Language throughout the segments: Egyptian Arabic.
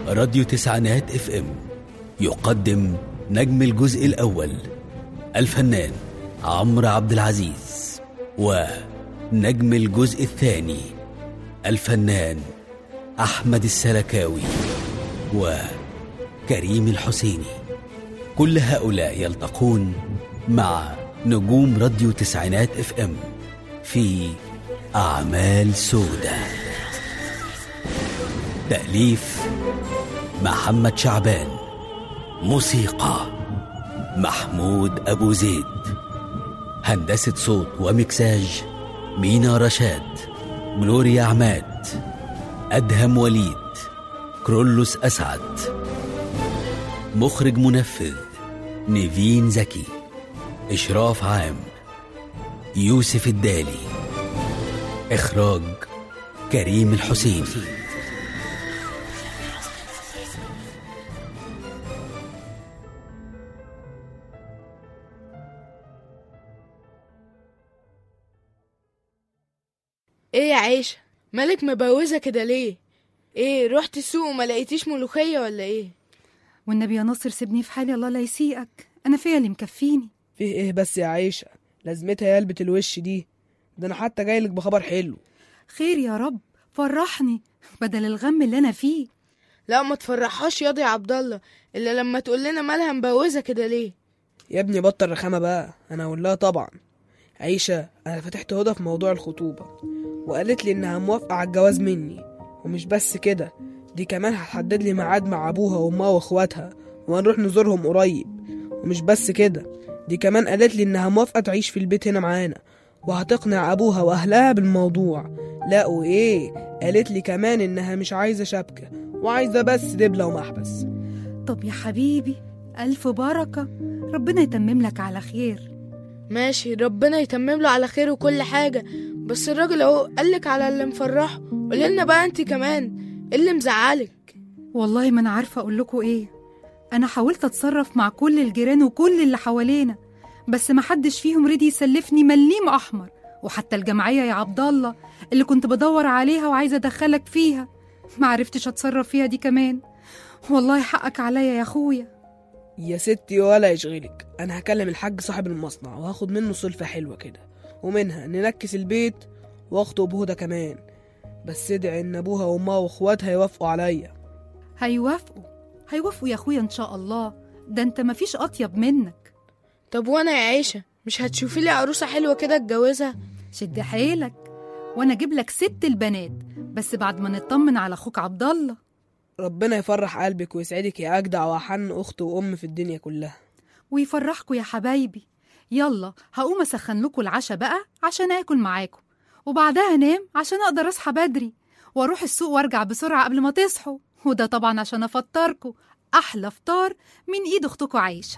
راديو تسعينات اف ام يقدم نجم الجزء الأول الفنان عمرو عبد العزيز ونجم الجزء الثاني الفنان أحمد السلكاوي وكريم الحسيني كل هؤلاء يلتقون مع نجوم راديو تسعينات اف ام في أعمال سودة تأليف محمد شعبان موسيقى محمود أبو زيد هندسة صوت ومكساج مينا رشاد جلوريا عماد أدهم وليد كرولوس أسعد مخرج منفذ نيفين زكي إشراف عام يوسف الدالي إخراج كريم الحسين ايه يا عيشة مالك مبوزة كده ليه ايه رحت السوق وما لقيتيش ملوخية ولا ايه والنبي يا ناصر سيبني في حالي الله لا يسيئك انا فيا اللي مكفيني فيه ايه بس يا عيشة لازمتها يا قلبة الوش دي ده انا حتى جايلك بخبر حلو خير يا رب فرحني بدل الغم اللي انا فيه لا ما تفرحهاش ياض يا عبد الله الا لما تقول لنا مالها مبوزة كده ليه يا ابني بطل رخامة بقى انا هقول لها طبعا عيشة انا فتحت هدى في موضوع الخطوبة وقالت لي انها موافقة على الجواز مني ومش بس كده دي كمان هتحدد لي ميعاد مع ابوها وامها واخواتها وهنروح نزورهم قريب ومش بس كده دي كمان قالت لي انها موافقة تعيش في البيت هنا معانا وهتقنع ابوها واهلها بالموضوع لا وايه قالت لي كمان انها مش عايزة شبكة وعايزة بس دبلة ومحبس طب يا حبيبي الف بركه ربنا يتمم لك على خير ماشي ربنا يتمم له على خير وكل حاجة بس الراجل اهو قالك على اللي مفرحه قولي لنا بقى انت كمان ايه اللي مزعلك والله ما انا عارفه اقول لكم ايه انا حاولت اتصرف مع كل الجيران وكل اللي حوالينا بس ما حدش فيهم رضي يسلفني مليم احمر وحتى الجمعيه يا عبد الله اللي كنت بدور عليها وعايزه ادخلك فيها ما عرفتش اتصرف فيها دي كمان والله حقك عليا يا اخويا يا ستي ولا يشغلك انا هكلم الحاج صاحب المصنع وهاخد منه سلفة حلوة كده ومنها ننكس البيت واخطب هدى كمان بس ادعي ان ابوها وامها واخواتها يوافقوا عليا هيوافقوا هيوافقوا يا اخويا ان شاء الله ده انت مفيش اطيب منك طب وانا يا عيشة مش هتشوفي لي عروسة حلوة كده اتجوزها شد حيلك وانا اجيب لك ست البنات بس بعد ما نطمن على اخوك عبد الله ربنا يفرح قلبك ويسعدك يا اجدع واحن اخت وام في الدنيا كلها ويفرحكوا يا حبايبي يلا هقوم اسخن لكم العشاء بقى عشان اكل معاكم وبعدها انام عشان اقدر اصحى بدري واروح السوق وارجع بسرعه قبل ما تصحوا وده طبعا عشان افطركم احلى فطار من ايد اختكم عايشه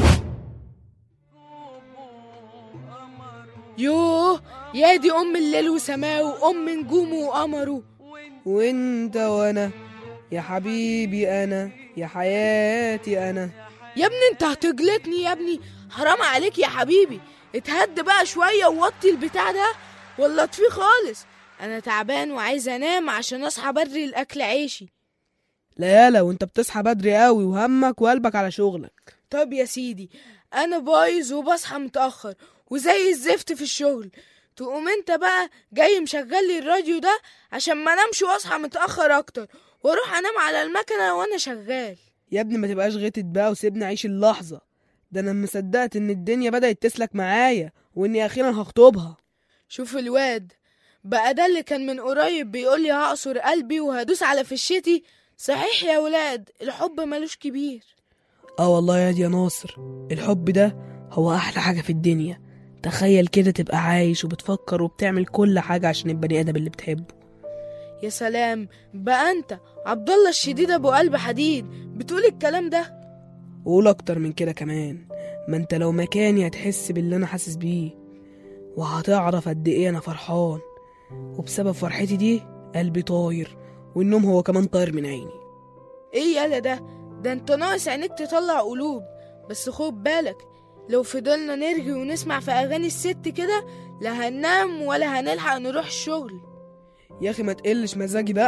يوه يا دي ام الليل وسماه وام نجومه وقمره وانت وانا يا حبيبي انا يا حياتي انا يا ابني انت هتجلطني يا ابني حرام عليك يا حبيبي اتهد بقى شوية ووطي البتاع ده ولا اطفيه خالص انا تعبان وعايز انام عشان اصحى بدري الاكل عيشي لا يالا وانت بتصحى بدري قوي وهمك وقلبك على شغلك طب يا سيدي انا بايظ وبصحى متأخر وزي الزفت في الشغل تقوم انت بقى جاي مشغل لي الراديو ده عشان ما انامش واصحى متأخر اكتر واروح انام على المكنة وانا شغال يا ابني ما تبقاش غتت بقى وسيبني اعيش اللحظة ده انا مصدقت ان الدنيا بدأت تسلك معايا واني اخيرا هخطبها شوف الواد بقى ده اللي كان من قريب بيقول لي هعصر قلبي وهدوس على فشتي صحيح يا ولاد الحب ملوش كبير اه والله يا دي يا ناصر الحب ده هو احلى حاجة في الدنيا تخيل كده تبقى عايش وبتفكر وبتعمل كل حاجة عشان البني ادم اللي بتحبه يا سلام بقى انت عبد الله الشديد ابو قلب حديد بتقول الكلام ده وقول اكتر من كده كمان ما انت لو مكاني هتحس باللي انا حاسس بيه وهتعرف قد ايه انا فرحان وبسبب فرحتي دي قلبي طاير والنوم هو كمان طاير من عيني ايه يالا ده ده انت ناقص عينيك تطلع قلوب بس خد بالك لو فضلنا نرغي ونسمع في اغاني الست كده لا هننام ولا هنلحق نروح الشغل يا اخي ما تقلش مزاجي بقى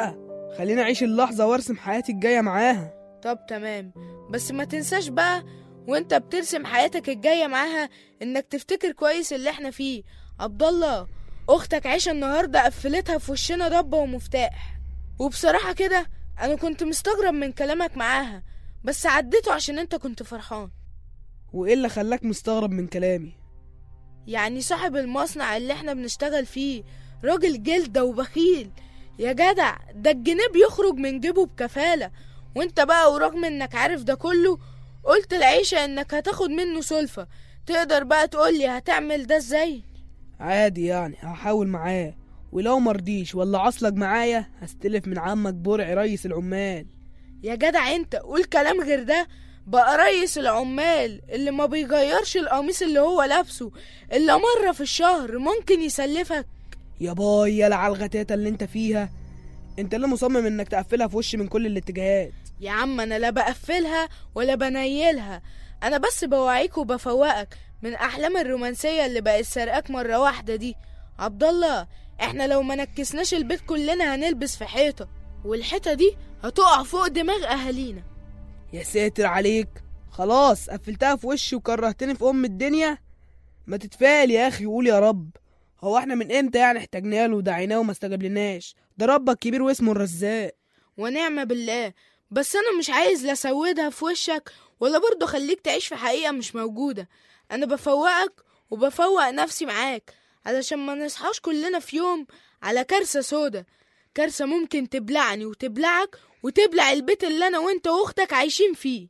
خليني اعيش اللحظه وارسم حياتي الجايه معاها طب تمام بس ما تنساش بقى وانت بترسم حياتك الجاية معاها انك تفتكر كويس اللي احنا فيه عبد الله اختك عيشة النهاردة قفلتها في وشنا ضبة ومفتاح وبصراحة كده انا كنت مستغرب من كلامك معاها بس عديته عشان انت كنت فرحان وايه اللي خلاك مستغرب من كلامي يعني صاحب المصنع اللي احنا بنشتغل فيه راجل جلدة وبخيل يا جدع ده الجنيه بيخرج من جيبه بكفالة وانت بقى ورغم انك عارف ده كله قلت العيشة انك هتاخد منه سلفة تقدر بقى تقولي هتعمل ده ازاي عادي يعني هحاول معاه ولو مرضيش ولا عصلك معايا هستلف من عمك برع ريس العمال يا جدع انت قول كلام غير ده بقى ريس العمال اللي ما بيغيرش القميص اللي هو لابسه الا مرة في الشهر ممكن يسلفك يا باي يا على الغتاتة اللي انت فيها انت اللي مصمم انك تقفلها في وشي من كل الاتجاهات يا عم انا لا بقفلها ولا بنيلها انا بس بوعيك وبفوقك من احلام الرومانسيه اللي بقت سرقاك مره واحده دي عبد الله احنا لو ما نكسناش البيت كلنا هنلبس في حيطه والحيطه دي هتقع فوق دماغ اهالينا يا ساتر عليك خلاص قفلتها في وشي وكرهتني في ام الدنيا ما تتفائل يا اخي وقول يا رب هو احنا من امتى يعني احتاجنا له ودعيناه وما استجابلناش ده ربك كبير واسمه الرزاق ونعم بالله بس انا مش عايز لا اسودها في وشك ولا برضه خليك تعيش في حقيقه مش موجوده انا بفوقك وبفوق نفسي معاك علشان ما نصحاش كلنا في يوم على كارثه سودا كارثه ممكن تبلعني وتبلعك وتبلع البيت اللي انا وانت واختك عايشين فيه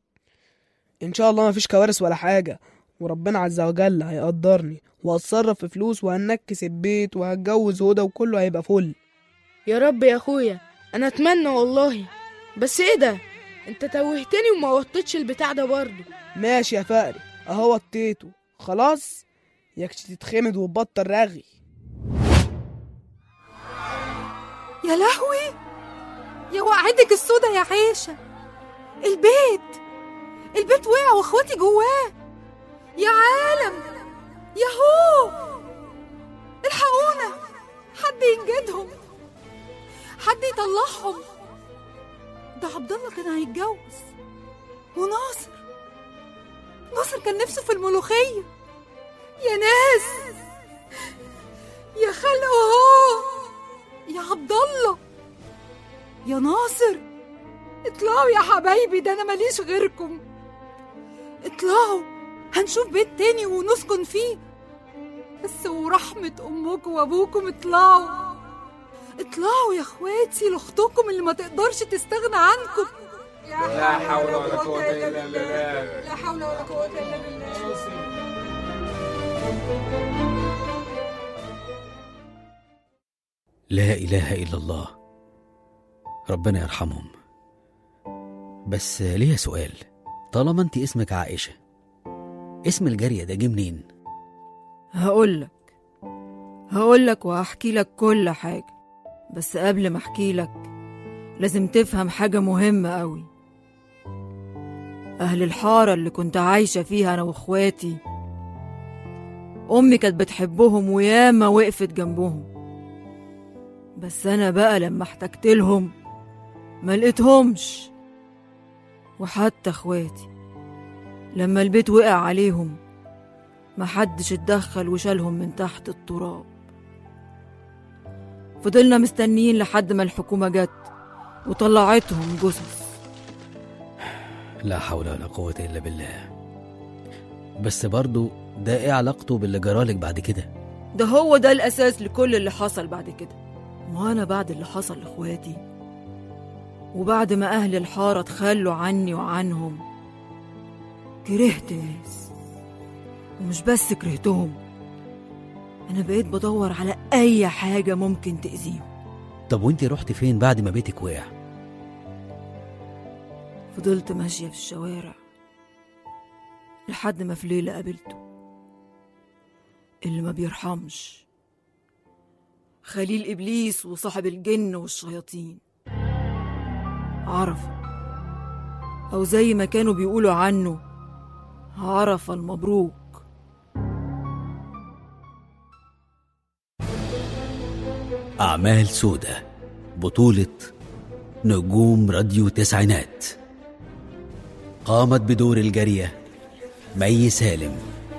ان شاء الله مفيش كوارث ولا حاجه وربنا عز وجل هيقدرني وهتصرف في فلوس وهنكس البيت وهتجوز هدى وكله هيبقى فل يا رب يا اخويا انا اتمنى والله بس ايه ده انت توهتني وما وطيتش البتاع ده برضه ماشي يا فقري اهو وطيته خلاص يكش تتخمد وتبطل رغي يا لهوي يا وقعتك السودا يا عيشة البيت البيت وقع واخواتي جواه يا عالم ياهو الحقونا حد ينجدهم حد يطلعهم ده عبد الله كان هيتجوز وناصر ناصر كان نفسه في الملوخية يا ناس يا خلق اهو يا عبد الله يا ناصر اطلعوا يا حبايبي ده انا ماليش غيركم اطلعوا هنشوف بيت تاني ونسكن فيه بس ورحمة أمكم وأبوكم اطلعوا اطلعوا يا اخواتي لاختكم اللي ما تقدرش تستغنى عنكم لا حول ولا قوة إلا بالله لا حول ولا قوة إلا بالله لا إله إلا الله ربنا يرحمهم بس ليا سؤال طالما انت اسمك عائشة اسم الجارية ده جه منين؟ هقولك هقولك وهحكي لك كل حاجة بس قبل ما احكي لك لازم تفهم حاجة مهمة قوي أهل الحارة اللي كنت عايشة فيها أنا وإخواتي أمي كانت بتحبهم وياما وقفت جنبهم بس أنا بقى لما احتجت لهم ما لقيتهمش وحتى إخواتي لما البيت وقع عليهم محدش اتدخل وشالهم من تحت التراب فضلنا مستنيين لحد ما الحكومة جت وطلعتهم جثث لا حول ولا قوة إلا بالله بس برضو ده ايه علاقته باللي جرالك بعد كده؟ ده هو ده الأساس لكل اللي حصل بعد كده ما أنا بعد اللي حصل لإخواتي وبعد ما أهل الحارة تخلوا عني وعنهم كرهت ناس ومش بس كرهتهم أنا بقيت بدور على أي حاجة ممكن تأذيهم طب وانت رحت فين بعد ما بيتك وقع؟ فضلت ماشية في الشوارع لحد ما في ليلة قابلته اللي ما بيرحمش خليل إبليس وصاحب الجن والشياطين عرفة أو زي ما كانوا بيقولوا عنه عرفة المبروك أعمال سودة بطولة نجوم راديو تسعينات قامت بدور الجارية مي سالم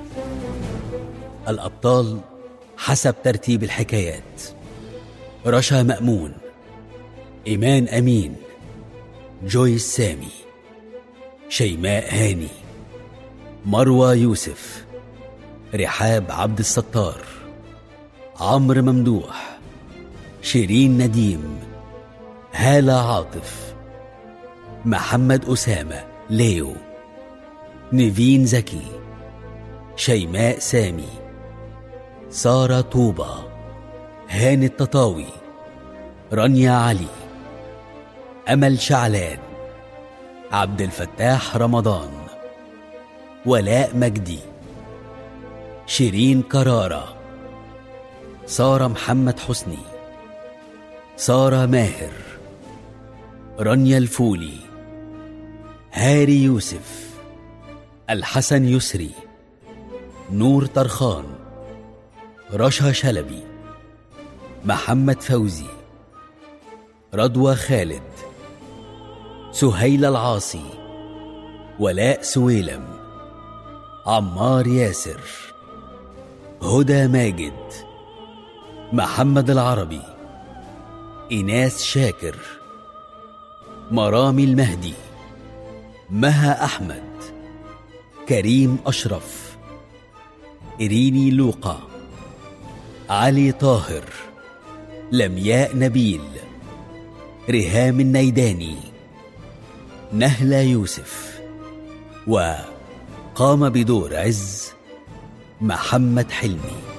الأبطال حسب ترتيب الحكايات رشا مأمون إيمان أمين جويس سامي شيماء هاني مروى يوسف رحاب عبد الستار عمرو ممدوح شيرين نديم هالة عاطف محمد أسامة ليو نيفين زكي شيماء سامي سارة طوبة هاني التطاوي رانيا علي أمل شعلان عبد الفتاح رمضان ولاء مجدي شيرين كرارة سارة محمد حسني سارة ماهر رانيا الفولي هاري يوسف الحسن يسري نور طرخان رشا شلبي محمد فوزي رضوى خالد سهيل العاصي ولاء سويلم عمار ياسر هدى ماجد محمد العربي إناس شاكر مرامي المهدي مها أحمد كريم أشرف إريني لوقا علي طاهر لمياء نبيل ريهام النيداني نهلة يوسف وقام بدور عز محمد حلمي